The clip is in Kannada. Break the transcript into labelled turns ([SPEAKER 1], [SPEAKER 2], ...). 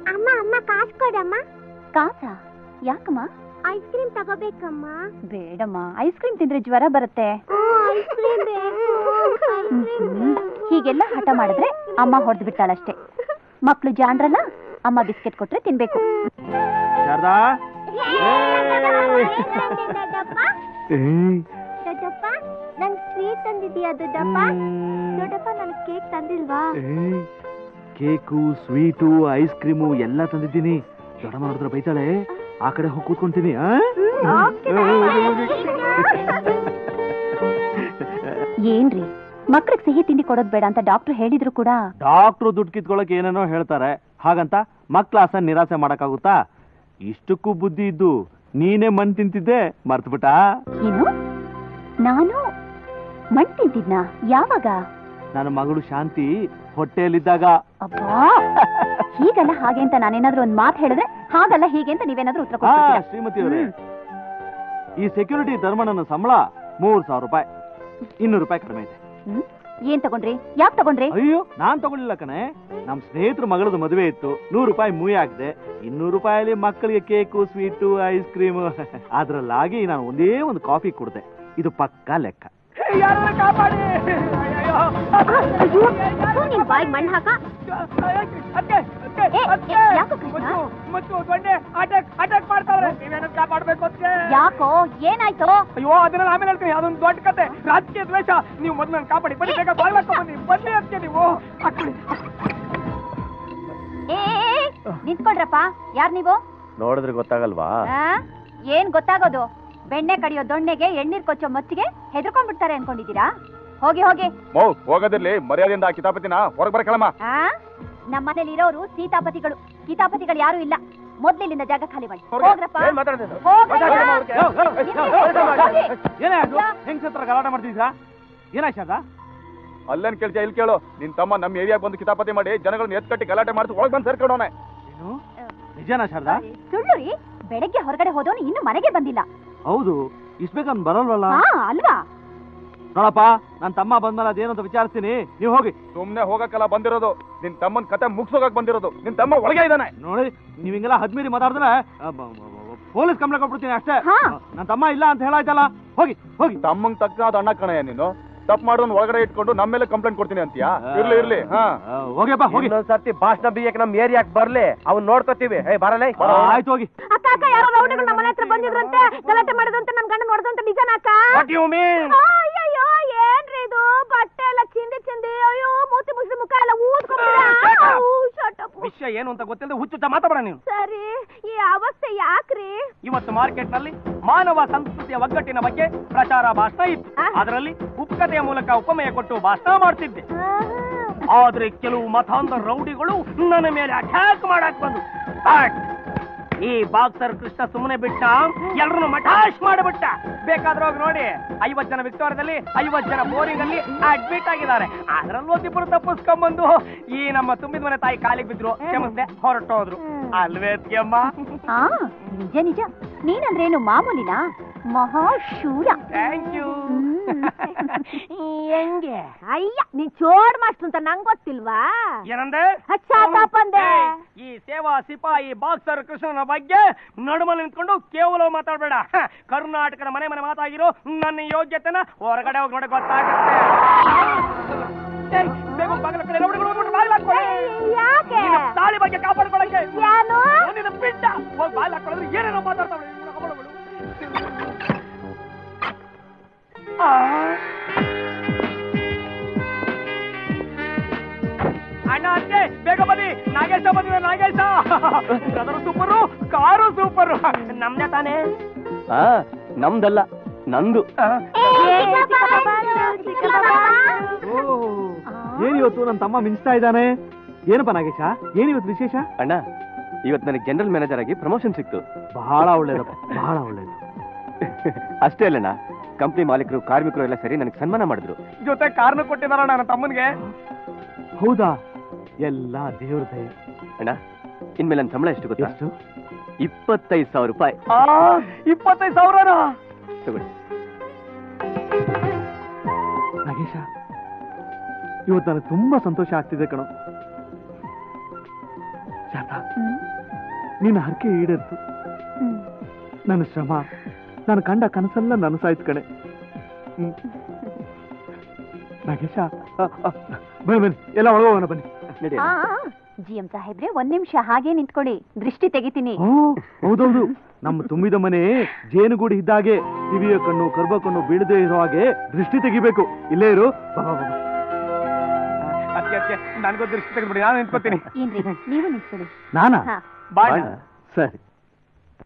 [SPEAKER 1] ಅಮ್ಮ ಅಮ್ಮ ಕಾಸು ಕೊಡಮ್ಮ
[SPEAKER 2] ಕಾಸ ಯಾಕಮ್ಮ
[SPEAKER 1] ಐಸ್ ಕ್ರೀಮ್ ತಗೋಬೇಕಮ್ಮ
[SPEAKER 2] ಬೇಡಮ್ಮ ಐಸ್ ಕ್ರೀಮ್ ತಿಂದ್ರೆ ಜ್ವರ ಬರುತ್ತೆ
[SPEAKER 1] ಐಸ್ ಕ್ರೀಮ್ ಬೇಕು ಐಸ್ ಕ್ರೀಮ್
[SPEAKER 2] ಹ್ಮ್. ಹೀಗೆಲ್ಲ ಹಠ ಮಾಡಿದ್ರೆ ಅಮ್ಮ ಹೊಡೆದು ಬಿಡ್ತಾಳಷ್ಟೇ ಮಕ್ಳು ಜಾಣ್ರಲ್ಲ ಅಮ್ಮ ಬಿಸ್ಕೆಟ್ ಕೊಟ್ರೆ ತಿನ್ಬೇಕು
[SPEAKER 3] ಶಾರದಾ
[SPEAKER 1] ದೊಡ್ಡಪ್ಪ ದೊಡ್ಡಪ್ಪ ನಂಗ್ ಸ್ವೀಟ್ ತಂದಿದ್ಯಾ ದೊಡ್ಡಪ್ಪ ದೊಡ್ಡಪ್ಪ ನನ್ ಕೇಕ್ ತಂದಿಲ್ವಾ
[SPEAKER 3] ಕೇಕು ಸ್ವೀಟು ಐಸ್ ಕ್ರೀಮು ಎಲ್ಲ ತಂದಿದ್ದೀನಿ ದೊಡ್ಡಮ್ಮ ನೋಡಿದ್ರೆ ಬೈತಾಳೆ ಆ ಕಡೆ ಹೋಗಿ ಕೂತ್ಕೊಂತೀನಿ ಆ?
[SPEAKER 2] ಏನ್ರಿ ಮಕ್ಳಿಗೆ ಸಿಹಿ ತಿಂಡಿ ಕೊಡೋದ್ ಬೇಡ ಅಂತ ಡಾಕ್ಟರ್ ಹೇಳಿದ್ರು ಕೂಡ
[SPEAKER 3] ಡಾಕ್ಟ್ರು ದುಡ್ಡು ಕಿತ್ಕೊಳಕ್ ಏನೇನೋ ಹೇಳ್ತಾರೆ ಹಾಗಂತ ಮಕ್ಳ ಆಸೆ ನಿರಾಸೆ ಮಾಡಕ್ಕಾಗುತ್ತಾ ಇಷ್ಟಕ್ಕೂ ಬುದ್ಧಿ ಇದ್ದು ನೀನೇ ಮಣ್ ತಿಂತಿದ್ದೆ ಮರ್ತ್ಬಿಟ್ಟ
[SPEAKER 2] ಏನು ನಾನು ಮಣ್ ತಿಂತಿದ್ನ ಯಾವಾಗ
[SPEAKER 3] ನನ್ನ ಮಗಳು ಶಾಂತಿ ಹೊಟ್ಟೆಯಲ್ಲಿದ್ದಾಗ
[SPEAKER 2] ಅಬ್ಬಾ ಹೀಗಲ್ಲ ಹಾಗೆ ಅಂತ ನಾನೇನಾದ್ರೂ ಒಂದ್ ಮಾತು ಹೇಳಿದ್ರೆ ಹಾಗಲ್ಲ ಹೀಗೆ ಅಂತ ನೀವೇನಾದ್ರೂ ಉತ್ತರ
[SPEAKER 3] ಆ,
[SPEAKER 2] ಕೊಡ್ತೀರಾ
[SPEAKER 3] ಶ್ರೀಮತಿ ಅವರೇ ಈ ಸೆಕ್ಯೂರಿಟಿ ಧರ್ಮಣ್ಣನ ಸಂಬಳ ಮೂರ್ ಸಾವಿರ ರೂಪಾಯಿ ಇನ್ನೂರು ರೂಪಾಯಿ ಕಡಿಮೆ ಇದೆ
[SPEAKER 2] ಹ್ಮ್ ಏನ್ ತಗೊಂಡ್ರಿ ಯಾಕ್ ತಗೊಂಡ್ರಿ
[SPEAKER 3] ಅಯ್ಯೋ ನಾನ್ ತಗೊಳ್ಳಿಲ್ಲ ಕಣೆ ನಮ್ ಸ್ನೇಹಿತರ ಮಗಳದು ಮದುವೆ ಇತ್ತು ನೂರು ರೂಪಾಯಿ ಮೂವಿ ಹಾಕಿದೆ ಇನ್ನೂರು ರೂಪಾಯಲ್ಲಿ ಮಕ್ಕಳಿಗೆ ಕೇಕು ಸ್ವೀಟು ಐಸ್ ಕ್ರೀಮ್ ಅದ್ರಲ್ಲಾಗಿ ನಾನು ಒಂದೇ ಒಂದು ಕಾಫಿ ಕುಡ್ದೆ ಇದು ಪಕ್ಕಾ ಲೆಕ್ಕ
[SPEAKER 1] ನೀನ್ ಬಾಯಿಗೆ ಮಣ್ಣು ಹಾಕ ಏ, ಏ, ಯಾಕೋ ಕೃಷ್ಣ?
[SPEAKER 4] ಅಟ್ಯಾಕ್ ಮಾಡ್ತಾವ್ರೆ ನೀವೇನ ಕಾಪಾಡ್ಬೇಕು ಅಂತ
[SPEAKER 2] ಯಾಕೋ ಏನಾಯ್ತು
[SPEAKER 4] ಅಯ್ಯೋ ಅದನ್ನೆಲ್ಲ ಆಮೇಲೆ ಹೇಳ್ತೀನಿ ಅದೊಂದು ದೊಡ್ಡ ಕತೆ ರಾಜಕೀಯ ದ್ವೇಷ ನೀವು ಮೊದಲು ನನ್ನ ಕಾಪಾಡಿ ಬನ್ನಿ ಬೇಗ ಬಾಯ್ ಬನ್ನಿ ಬನ್ನಿ ಅದಕ್ಕೆ ನೀವು ಹಾಕೊಳ್ಳಿ
[SPEAKER 2] ಏ ಏ, ಏ, ನಿಂತ್ಕೊಳ್ರಪ್ಪ ಯಾರ್ ನೀವು
[SPEAKER 3] ನೋಡಿದ್ರೆ ಗೊತ್ತಾಗಲ್ವಾ
[SPEAKER 2] ಆ? ಏನ್ ಗೊತ್ತಾಗೋದು ಬೆಣ್ಣೆ ಕಡಿಯೋ ದೊಣ್ಣೆಗೆ ಎಣ್ಣೀರ್ ಕೊಚ್ಚೋ ಮಚ್ಚಿಗೆ ಹೆದರ್ಕೊಂಡ್ಬಿಡ್ತಾರೆ ಅನ್ಕೊಂಡಿದ್ದೀರಾ ಹೋಗಿ ಹೋಗಿ
[SPEAKER 5] ಮೌ ಹೋಗೋದಿರ್ಲಿ ಮರ್ಯಾದೆಯಿಂದ ಆ ಕಿತಾಪತಿನ ಹೊರಗೆ ಬರಕಳಮ್ಮ
[SPEAKER 2] ಆ ನಮ್ಮನೇಲಿ ಇರೋರು ಸೀತಾಪತಿಗಳು ಸೀತಾಪತಿಗಳು ಯಾರು ಇಲ್ಲ ಮೊದ್ಲಿಲ್ಲಿಂದ ಜಾಗ ಖಾಲಿ ಮಾಡಿ ಹೋಗ್ರಪ್ಪ
[SPEAKER 5] ಏನ್ ಮಾತಾಡ್ತಿದ್ದು?
[SPEAKER 2] ಹೋಗ್ರಯ್ಯ. ಹೋಗಿ.
[SPEAKER 3] ಏನಾಯ್ತು ಹೆಂಗ್ ಸತ್ರ ಗಲಾಟೆ ಮಾಡ್ತಿದ್ರಾ ಏನಾಯ್ತು ಶಾರದಾ
[SPEAKER 5] ಅಲ್ಲೇನ್ ಕೇಳ್ತೀಯ ಇಲ್ಲಿ ಕೇಳು ನಿನ್ ತಮ್ಮ ನಮ್ಮ ಏರಿಯಾಗ ಬಂದು ಕಿತಾಪತಿ ಮಾಡಿ ಜನಗಳನ್ನ ಎತ್ ಕಟ್ಟಿ ಗಲಾಟೆ ಮಾಡಿಸಿ ಒಳಗ್ ಬಂದು ಸೇರ್ಕೊಂಡವನೆ
[SPEAKER 3] ಏನು ನಿಜನಾ ಶಾರದಾ
[SPEAKER 2] ಸುಳ್ಳು ರೀ ಬೆಳಗ್ಗೆ ಹೊರಗಡೆ ಹೋದವನು ಇನ್ನು ಮನೆಗೆ ಬಂದಿಲ್ಲ
[SPEAKER 3] ಹೌದು ಇಷ್ಟ ಬೇಕಂದ್ ಬರಲ್ವಲ್ಲ
[SPEAKER 2] ಹಾ ಅಲ್ವಾ
[SPEAKER 3] ನೋಡಪ್ಪ ನನ್ ತಮ್ಮ ಬಂದ್ಮೇಲೆ ಅದೇನು ಅಂತ ವಿಚಾರಿಸ್ತೀನಿ ನೀವು ಹೋಗಿ
[SPEAKER 5] ಸುಮ್ನೆ ಹೋಗಕ್ಕೆಲ್ಲ ಬಂದಿರೋದು ನಿನ್ ತಮ್ಮನ್ ಕತೆ ಮುಗ್ಸೋಗಕ್ ಬಂದಿರೋದು ನಿನ್ ತಮ್ಮ ಒಳಗೆ ಇದ್ದಾನೆ
[SPEAKER 3] ನೋಡಿ ನೀವ್ ಹಿಂಗೆಲ್ಲ ಹದ್ಮೀರಿ ಮಾತಾಡಿದ್ರೆ ಪೊಲೀಸ್ ಕಂಪ್ಲೇಂಟ್ ಕೊಟ್ಬಿಡ್ತೀನಿ ಅಷ್ಟೇ
[SPEAKER 2] ಹಾ.
[SPEAKER 3] ನನ್ನ ತಮ್ಮ ಇಲ್ಲ ಅಂತ ಹೇಳಾಯ್ತಲ್ಲ ಹೋಗಿ ಹೋಗಿ
[SPEAKER 5] ತಮ್ಮಂಗ್ ತಕ್ಕನಾದ ಅಣ್ಣ ಕಣಯ್ಯ ನೀನು ತಪ್ಪು ಮಾಡೋನ್ ಒಳಗಡೆ ಇಟ್ಕೊಂಡು ನಮ್ಮ ಮೇಲೆ ಕಂಪ್ಲೇಂಟ್ ಕೊಡ್ತೀನಿ ಅಂತೀಯಾ ಇರ್ಲಿ ಇರ್ಲಿ ಹಾ
[SPEAKER 3] ಆ, ಹೋಗ್ಯಪ್ಪ ಹೋಗಿ
[SPEAKER 6] ಸರ್ತಿ ಭಾಷಣ ಬಿಯ್ಯಕ್ ನಮ್ ಏರಿಯಾಕ್ ಬರ್ಲಿ ಅವ್ನ್ ನೋಡ್ಕೊತೀವಿ ಹೇ ಬರಲೇ
[SPEAKER 3] ಆ, ಆಯ್ತು ಹೋಗಿ
[SPEAKER 1] ಅಕ್ಕ ಅಕ್ಕ ಯಾರೋ ರೌಡಿಗಳು ನಮ್ಮ ಮನೆ ಹತ್ರ ಬಂದಿದ್ರಂತೆ ಗಲಾಟೆ ಮಾಡಿದಂತೆ ನನ್ ಗಂಡ ನೋಡ್ದಂತೆ ನಿಜನಾ ಅಕ್ಕ
[SPEAKER 6] ವಾಟ್ ಯು ಮೀನ್
[SPEAKER 1] ಅಯ್ಯಯ್ಯೋ ಏನ್ರಿ ಇದು ಬಟ್ಟೆ ಎಲ್ಲ ಚಿಂದಿ ಚಿಂದಿ ಅಯ್ಯೋ ಮೂತಿ ಮುಸ್ಲಿ ಮುಖ ಎಲ್ಲ ಊದ್ಕೊಂಡ್ಬಿಡ
[SPEAKER 6] ವಿಷಯ ಏನು ಅಂತ ಗೊತ್ತಿಲ್ಲದೆ ಹುಚ್ಚುಚ್ಚ ಮಾತಾಡ ನೀನು
[SPEAKER 1] ಸರಿ ಈ ಅವಸ್ಥೆ ಯಾಕ್ರಿ
[SPEAKER 6] ಇವತ್ತು ಮಾರ್ಕೆಟ್ ನಲ್ಲಿ ಮಾನವ ಸಂಸ್ಕೃತಿಯ ಒಗ್ಗಟ್ಟಿನ ಬಗ್ಗೆ ಪ್ರಚಾರ ಭಾಷಣ ಇತ್ತು
[SPEAKER 1] ಆ.
[SPEAKER 6] ಅದರಲ್ಲಿ ಉಪಕಥೆಯ ಮೂಲಕ ಉಪಮೇಯ ಕೊಟ್ಟು ಭಾಷಣ ಮಾಡ್ತಿದ್ದೆ ಆದ್ರೆ ಕೆಲವು ಮತಾಂಧ ರೌಡಿಗಳು ನನ್ನ ಮೇಲೆ ಅಟ್ಯಾಕ್ ಮಾಡಕ್ ಬಂದು But ಈ ಬಾಕ್ಸರ್ ಕೃಷ್ಣ ಸುಮ್ಮನೆ ಬಿಟ್ಟ ಎಲ್ರನ್ನು ಮಠಾಶ್ ಮಾಡಿಬಿಟ್ಟ ಬೇಕಾದ್ರೆ ಹೋಗಿ ನೋಡಿ ಐವತ್ ಜನ ವಿಕ್ಟೋರಿಯಾದಲ್ಲಿ ಐವತ್ ಜನ ಬೋರಿಂಗ್ ಅಲ್ಲಿ ಅಡ್ಮಿಟ್ ಆಗಿದ್ದಾರೆ ಅದ್ರಲ್ಲಿ ಒಂದಿಬ್ರು ತಪ್ಪಿಸ್ಕೊಂಡ್ಬಂದು ಈ ನಮ್ಮ ತುಂಬಿದ ಮನೆ ತಾಯಿ ಕಾಲಿಗೆ ಬಿದ್ರು ಕ್ಷಮಿಸ್ದೆ ಹೊರಟೋದ್ರು ಅಲ್ವೇ ಅಮ್ಮ
[SPEAKER 2] ಹಾ ನಿಜ ನಿಜ ನೀನಂದ್ರೇನು ಮಾಮೂಲಿನಾ ಮಹಾಶೂರ
[SPEAKER 6] ಥ್ಯಾಂಕ್ ಯು ಹೆಂಗೆ
[SPEAKER 1] ಅಯ್ಯ ನೀ ಚೋಡ್ ಮಾಸ್ಟ್ರು ಅಂತ ನಂಗ್ ಗೊತ್ತಿಲ್ವಾ
[SPEAKER 6] ಏನಂದೆ
[SPEAKER 1] ಹಚ್ಚಾತಪ್ಪಂದೆ
[SPEAKER 6] ಏಯ್, ಈ ಸೇವಾ ಸಿಪಾಯಿ ಬಾಕ್ಸರ್ ಕೃಷ್ಣನ ಬಗ್ಗೆ ನಡುಮಲ್ಲಿ ನಿಂತ್ಕೊಂಡು ಕೇವಲ ಮಾತಾಡ್ಬೇಡ ಹ, ಕರ್ನಾಟಕದ ಮನೆ ಮನೆ ಮಾತಾಗಿರೋ ನನ್ನ ಯೋಗ್ಯತೆನ ಹೊರಗಡೆ ಹೋಗಿ ನೋಡಿ ಗೊತ್ತಾಗುತ್ತೆ ಏಯ್, ಬೇಗ ಹೋಗ್ ಬಾಗಿಲ ಕಡೆ ರೌಡಿಗಳು ಹೋಗ್ಬಿಟ್ಟು ಬಾಗಿಲು ಹಾಕ್ಕೊಳ್ಳಿ.
[SPEAKER 1] ಯಾಕೆ
[SPEAKER 6] ನಿನ್ನ ತಾಳಿ ಬಗ್ಗೆ ಕಾಪಾಡ್ಕೊಳಕ್ಕೆ
[SPEAKER 1] ಏನು
[SPEAKER 6] ನಿನ್ನ ಪಿಂಡ ಹೋಗಿ ಬಾಗಿಲು ಹಾಕೊಳ್ಳೋದ್ರೆ ಏನೇನೋ ಮಾತಾಡ್ತಾವಳೆ ಇವ್ಳು ಅವಳುಗಳು. ಆ ಅಣ್ಣ ಅತ್ತೆ ಬೇಗ ಬನ್ನಿ ನಾಗೇಶ ಬಂದಿದೆ Nagesha brother super car super ನಮ್ದೇ ತಾನೇ
[SPEAKER 7] ನಮ್ದಲ್ಲ ನಂದು
[SPEAKER 3] ಏನಿವತ್ತು ನನ್ನ ತಮ್ಮ ಮಿಂಚ್ತಾ ಇದ್ದಾನೆ ಏನಪ್ಪ ನಾಗೇಶ ಏನಿವತ್ತು ವಿಶೇಷ
[SPEAKER 7] ಅಣ್ಣ ಇವತ್ತು ನನಗೆ ಜನರಲ್ ಮ್ಯಾನೇಜರ್ ಆಗಿ ಪ್ರಮೋಷನ್ ಸಿಕ್ತು
[SPEAKER 3] ಬಹಳ ಒಳ್ಳೇದಪ್ಪ ಬಹಳ ಒಳ್ಳೇದು
[SPEAKER 7] ಅಷ್ಟೇ ಅಲ್ಲಣ್ಣ ಕಂಪ್ನಿ ಮಾಲೀಕರು ಕಾರ್ಮಿಕರು ಎಲ್ಲ ಸೇರಿ ನನಗೆ ಸನ್ಮಾನ ಮಾಡಿದ್ರು
[SPEAKER 6] ಜೊತೆ ಕಾರ್ನು ಕೊಟ್ಟಿದಾರ ನನ್ನ ತಮ್ಮನ್ಗೆ
[SPEAKER 3] ಹೌದಾ ಎಲ್ಲ ದೇವ್ರ ದಯೆ
[SPEAKER 7] ಅಣ್ಣ ಇನ್ಮೇಲೆ ನನ್ನ ಸಂಬಳ ಎಷ್ಟು ಗೊತ್ತಾ
[SPEAKER 3] ಎಷ್ಟು
[SPEAKER 7] ಇಪ್ಪತ್ತೈದು ಸಾವಿರ ರೂಪಾಯಿ
[SPEAKER 6] ಇಪ್ಪತ್ತೈದು ಸಾವಿರನಾ
[SPEAKER 7] ತಗೊಳ್ಳಿ
[SPEAKER 3] ನಾಗೇಶ ಇವತ್ತು ನನಗೆ ತುಂಬಾ ಸಂತೋಷ ಆಗ್ತಿದೆ ಕಣೋ ಶಾರದಾ
[SPEAKER 2] ಹ್ಮ್
[SPEAKER 3] ನಿನ್ನ ಹರಕೆ ಈಡೇರ್ತು
[SPEAKER 2] ಹ್ಮ್
[SPEAKER 3] ನನ್ನ ಶ್ರಮ ನಾನು ಕಂಡ ಕನಸೆಲ್ಲ ನನಸಾಯ್ತು ಕಣೆ ಹ್ಮ್. ನಾಗೇಶ ಆ, ಆ, ಬನ್ನಿ ಬನ್ನಿ ಎಲ್ಲ ಒಳಗೋಗೋಣ ಬನ್ನಿ ನಡಿ
[SPEAKER 2] ಆ ಜಿ ಎಂ ಸಾಹೇಬ್ರೆ ಒಂದ್ ನಿಮಿಷ ಹಾಗೆ ನಿಂತ್ಕೊಳ್ಳಿ ದೃಷ್ಟಿ ತೆಗಿತೀನಿ
[SPEAKER 3] ಓ ಹೌದೌದು ನಮ್ಮ ತುಂಬಿದ ಮನೆ ಜೇನುಗೂಡು ಇದ್ದಾಗೆ ಕಿವಿಯ ಕಣ್ಣು ಕರ್ಬ ಕಣ್ಣು ಬೀಳದೆ ಇರೋ ಹಾಗೆ ದೃಷ್ಟಿ ತೆಗಿಬೇಕು ಇಲ್ಲೇ ಇರು ಬಾ, ಬಾ, ಬಾ, ಬಾ.
[SPEAKER 4] ಅದಕ್ಕೆ ಅದಕ್ಕೆ ನನಗೂ ದೃಷ್ಟಿ ತೆಗೆದ್ಬಿಡಿ ನಾನು ನಿಂತ್ಕೋತೀನಿ
[SPEAKER 2] ಏನ್ರಿ ನೀವು ನಿಂತ್ಕೊಳ್ಳಿ
[SPEAKER 3] ನಾನಾ
[SPEAKER 2] ಹಾ
[SPEAKER 4] ಬಾಯ್
[SPEAKER 3] ಬಾಣ? ಸರಿ